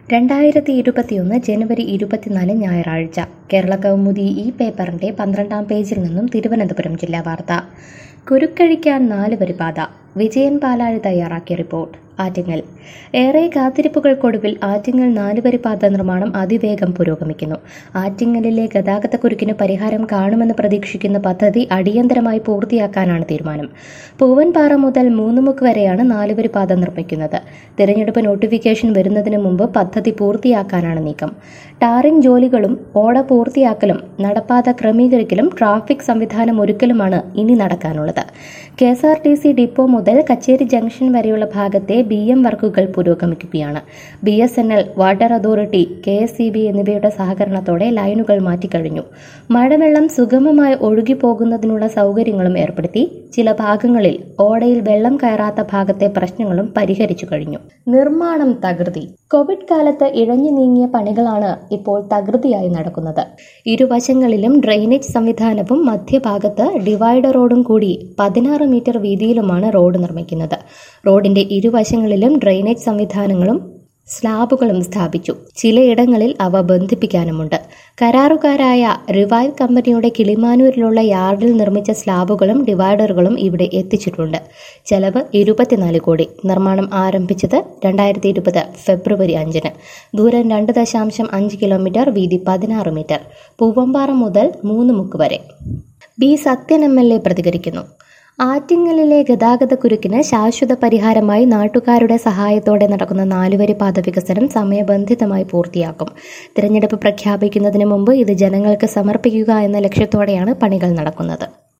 രണ്ടായിരത്തി ഇരുപത്തിയൊന്ന് ജനുവരി ഇരുപത്തിനാല് ഞായറാഴ്ച കേരള കൗമുദി ഈ പേപ്പറിന്റെ പന്ത്രണ്ടാം പേജിൽ നിന്നും തിരുവനന്തപുരം ജില്ലാ വാർത്ത കുരുക്കഴിക്കാൻ നാല് വരി പാത വിജയൻ പാലാഴി തയ്യാറാക്കിയ റിപ്പോർട്ട് ആറ്റിങ്ങൽ ഏറെ കാത്തിരിപ്പുകൾക്കൊടുവിൽ ആറ്റിങ്ങൽ നാലുവരി പാത നിർമ്മാണം അതിവേഗം പുരോഗമിക്കുന്നു ആറ്റിങ്ങലിലെ ഗതാഗതക്കുരുക്കിന് പരിഹാരം കാണുമെന്ന് പ്രതീക്ഷിക്കുന്ന പദ്ധതി അടിയന്തരമായി പൂർത്തിയാക്കാനാണ് തീരുമാനം പൂവൻപാറ മുതൽ മൂന്നുമുക്ക് വരെയാണ് നാലുവരി പാത നിർമ്മിക്കുന്നത് തിരഞ്ഞെടുപ്പ് നോട്ടിഫിക്കേഷൻ വരുന്നതിന് മുമ്പ് പദ്ധതി പൂർത്തിയാക്കാനാണ് നീക്കം ടാറിംഗ് ജോലികളും ഓട പൂർത്തിയാക്കലും നടപ്പാത ക്രമീകരിക്കലും ട്രാഫിക് സംവിധാനം ഒരുക്കലുമാണ് ഇനി നടക്കാനുള്ളത് K S R T C depot മുതൽ കച്ചേരി ജംഗ്ഷൻ വരെയുള്ള ഭാഗത്തെ ബി എം വർക്കുകൾ പുരോഗമിക്കുകയാണ് B S N L water authority K S C B എന്നിവയുടെ സഹകരണത്തോടെ ലൈനുകൾ മാറ്റിക്കഴിഞ്ഞു മഴവെള്ളം സുഗമമായി ഒഴുകിപ്പോകുന്നതിനുള്ള സൗകര്യങ്ങളും ഏർപ്പെടുത്തി ചില ഭാഗങ്ങളിൽ ഓടയിൽ വെള്ളം കയറാത്ത ഭാഗത്തെ പ്രശ്നങ്ങളും പരിഹരിച്ചു കഴിഞ്ഞു നിർമ്മാണം തകൃതി കോവിഡ് കാലത്ത് ഇഴഞ്ഞു നീങ്ങിയ പണികളാണ് ഇപ്പോൾ തകൃതിയായി നടക്കുന്നത് ഇരുവശങ്ങളിലും ഡ്രെയിനേജ് സംവിധാനവും മധ്യഭാഗത്ത് ഡിവൈഡർ റോഡും കൂടി പതിനാറ് മീറ്റർ വീതിയിലുമാണ് റോഡ് നിർമ്മിക്കുന്നത് റോഡിന്റെ ഇരുവശങ്ങളിലും ഡ്രെയിനേജ് സംവിധാനങ്ങളും സ്ലാബുകളും സ്ഥാപിച്ചു ചിലയിടങ്ങളിൽ അവ ബന്ധിപ്പിക്കാനുമുണ്ട് കരാറുകാരായ റിവൈവ് കമ്പനിയുടെ കിളിമാനൂരിലുള്ള യാർഡിൽ നിർമ്മിച്ച സ്ലാബുകളും ഡിവൈഡറുകളും ഇവിടെ എത്തിച്ചിട്ടുണ്ട് ചെലവ് ഇരുപത്തിനാല് കോടി നിർമ്മാണം ആരംഭിച്ചത് രണ്ടായിരത്തി ഇരുപത് ഫെബ്രുവരി അഞ്ചിന് ദൂരം രണ്ട് ദശാംശം അഞ്ച് കിലോമീറ്റർ വീതി പതിനാറ് മീറ്റർ പൂവമ്പാറ മുതൽ മൂന്ന് മുക്ക് വരെ B Sathyan M L A പ്രതികരിക്കുന്നു ആറ്റിങ്ങലിലെ ഗതാഗതക്കുരുക്കിന് ശാശ്വത പരിഹാരമായി നാട്ടുകാരുടെ സഹായത്തോടെ നടക്കുന്ന നാലുവരി പാത വികസനം സമയബന്ധിതമായി പൂർത്തിയാക്കും തിരഞ്ഞെടുപ്പ് പ്രഖ്യാപിക്കുന്നതിന് മുമ്പ് ഇത് ജനങ്ങൾക്ക് സമർപ്പിക്കുക എന്ന ലക്ഷ്യത്തോടെയാണ് പണികൾ നടക്കുന്നത്